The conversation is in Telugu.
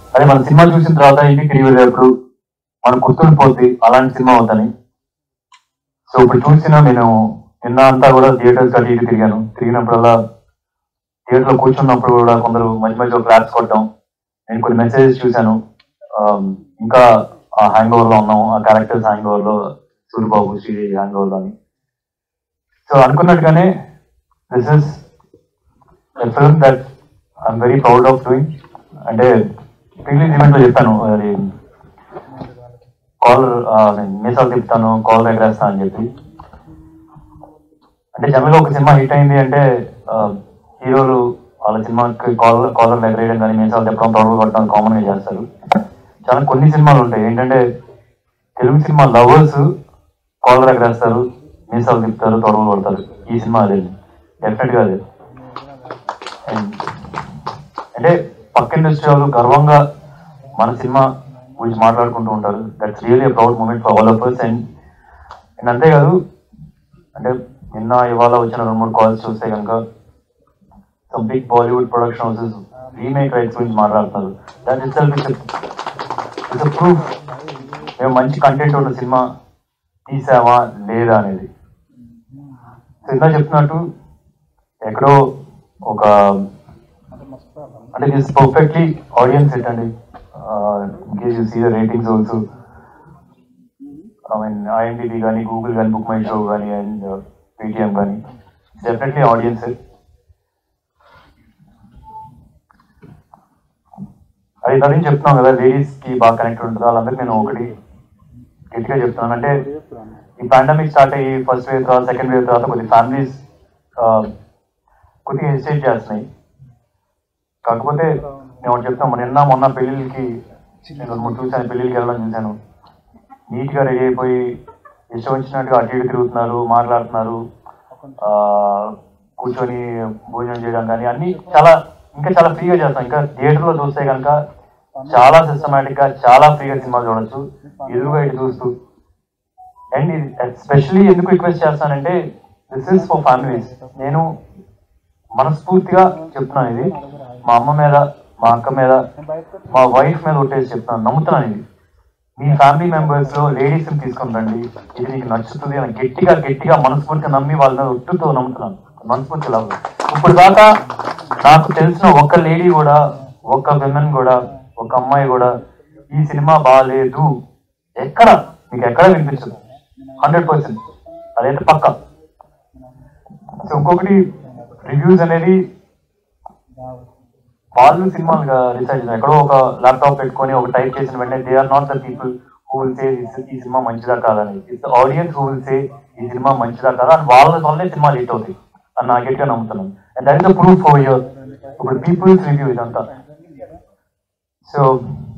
అదే మన సినిమా చూసిన తర్వాత ఇంటికి తిరిగి వెళ్ళేటప్పుడు మనం గుర్తుండిపోద్ది అలాంటి సినిమా అవుతాని సో ఇప్పుడు చూసిన నేను నిన్న అంతా కూడా థియేటర్స్ అటు ఇటు తిరిగాను తిరిగినప్పుడల్లా థియేటర్ లో కూర్చున్నప్పుడు కూడా కొందరు మధ్య మధ్యలో క్లాప్స్ కొట్టడం నేను కొన్ని మెసేజెస్ చూశాను ఆమ్, ఇంకా ఆ హ్యాంగ్ ఓవర్ లో ఉన్నాం ఆ క్యారెక్టర్స్ హ్యాంగ్ ఓవర్ లో సూర్యబాబు శ్రీ హ్యాంగ్ ఓవర్ లో అని సో అనుకున్నట్టుగానే this is film that I'm very proud of doing అంటే ప్రీవియస్ ఈవెంట్ లో చెప్పాను అది కాల్ మీసాలు తిప్పుతాను కాల్ ఎగరేస్తాను అని చెప్పి అంటే జనరల్ గా ఒక సినిమా హిట్ అయింది అంటే ఆ, హీరోలు వాళ్ళ సినిమాకి కాల్ కాలర్ ఎగరేయడం కానీ మీసాలు తిప్పడం తొడవలు కొట్టడం కామన్ గా చేస్తారు చాలా కొన్ని సినిమాలు ఉంటాయి ఏంటంటే తెలుగు సినిమా లవర్స్ కాలర్ ఎగరేస్తారు మీసాలు తిప్పుతారు తొడవలు కొడతారు ఈ సినిమా అదే డెఫినెట్ గా అదే And అంటే పక్క ఇండస్ట్రీ వాళ్ళు గర్వంగా మన సినిమా గురించి మాట్లాడుకుంటూ ఉంటారు that's really proud moment for all of us and and అంతేకాదు అంటే నిన్న ఇవాళ వచ్చిన రెండు మూడు కాల్స్ చూస్తే కనుక some big Bollywood production houses remake rights గురించి మాట్లాడుతున్నారు that itself it's proof మేము మంచి కంటెంట్ ఉన్న సినిమా తీసామా లేదా అనేది సో ఇందా చెప్తున్నట్టు ఎక్కడో ఒక అంటే దిస్ పర్ఫెక్ట్లీ ఆడియన్స్ హిట్ అండి in case you see the ratings also I mean IMDb కానీ గూగుల్ కానీ బుక్ మై షో కానీ అండ్ పేటిఎం కానీ డెఫినెట్లీ ఆడియన్స్ అది నవీన్ చెప్తున్నాం కదా లేడీస్ కి బాగా కనెక్ట్ ఉంటుంది వాళ్ళందరికీ నేను ఒకటి గట్టిగా చెప్తున్నాను అంటే ఈ పాండమిక్ స్టార్ట్ అయ్యి ఫస్ట్ వేవ్ తర్వాత సెకండ్ వేవ్ తర్వాత కొద్ది ఫ్యామిలీస్ కొద్దిగా హెసిటేట్ చేస్తున్నాయి కాకపోతే నేను ఒకటి చెప్తాను నిన్న మొన్న పెళ్ళిళ్ళకి నేను రెండు మూడు చూశాను పెళ్ళిళ్ళకి వెళ్ళడం చూశాను నీట్ గా రెడీ అయిపోయి ఇష్టం వచ్చినట్టుగా అటు ఇటు తిరుగుతున్నారు మాట్లాడుతున్నారు ఆ, కూర్చొని భోజనం చేయడం కానీ అన్ని చాలా ఇంకా చాలా ఫ్రీగా చేస్తాం ఇంకా థియేటర్ లో చూస్తే కనుక చాలా సిస్టమేటిక్ గా చాలా ఫ్రీగా సినిమా చూడొచ్చు ఎదురుగా ఇటు చూస్తూ అండ్ ఎస్పెషల్లీ ఎందుకు రిక్వెస్ట్ చేస్తానంటే దిస్ ఇస్ ఫర్ ఫ్యామిలీస్ నేను మనస్ఫూర్తిగా చెప్తున్నాను ఇది మా అమ్మ మీద మా అక్క మీద మా వైఫ్ మీద ఒట్టేసి చెప్తున్నాను నమ్ముతున్నాను ఇది మీ ఫ్యామిలీ మెంబర్స్ లో లేడీస్ ని తీసుకొని రండి ఇది నీకు నచ్చుతుంది అని గట్టిగా గట్టిగా మనస్ఫూర్తిగా నమ్మి వాళ్ళ మీద ఒట్టుతో నమ్ముతున్నాను మనస్ఫూర్తి లవ్ ఇప్పుడు దాకా నాకు తెలిసిన ఒక్క లేడీ కూడా ఒక్క విమెన్ కూడా ఒక అమ్మాయి కూడా ఈ సినిమా బాగాలేదు ఎక్కడ మీకు ఎక్కడ వినిపించదు హండ్రెడ్ పర్సెంట్ అదైతే పక్కా సో ఇంకొకటి రివ్యూస్ అనేది వాళ్ళు సినిమాలు రీసెర్చ్ ఎక్కడో ఒక ల్యాప్టాప్ పెట్టుకొని ఒక టైప్ చేసిన వెంటనే they are not the people who will say ఈ సినిమా మంచిదా కాదని it's audiences who will say ఈ సినిమా మంచిదా కాదా అని వాళ్ళ వల్లే సినిమా హిట్ అవుతాయి అని నా గట్టిగా నమ్ముతున్నాను and that is the proof for your ఇప్పుడు పీపుల్స్ రివ్యూ ఇదంతా సో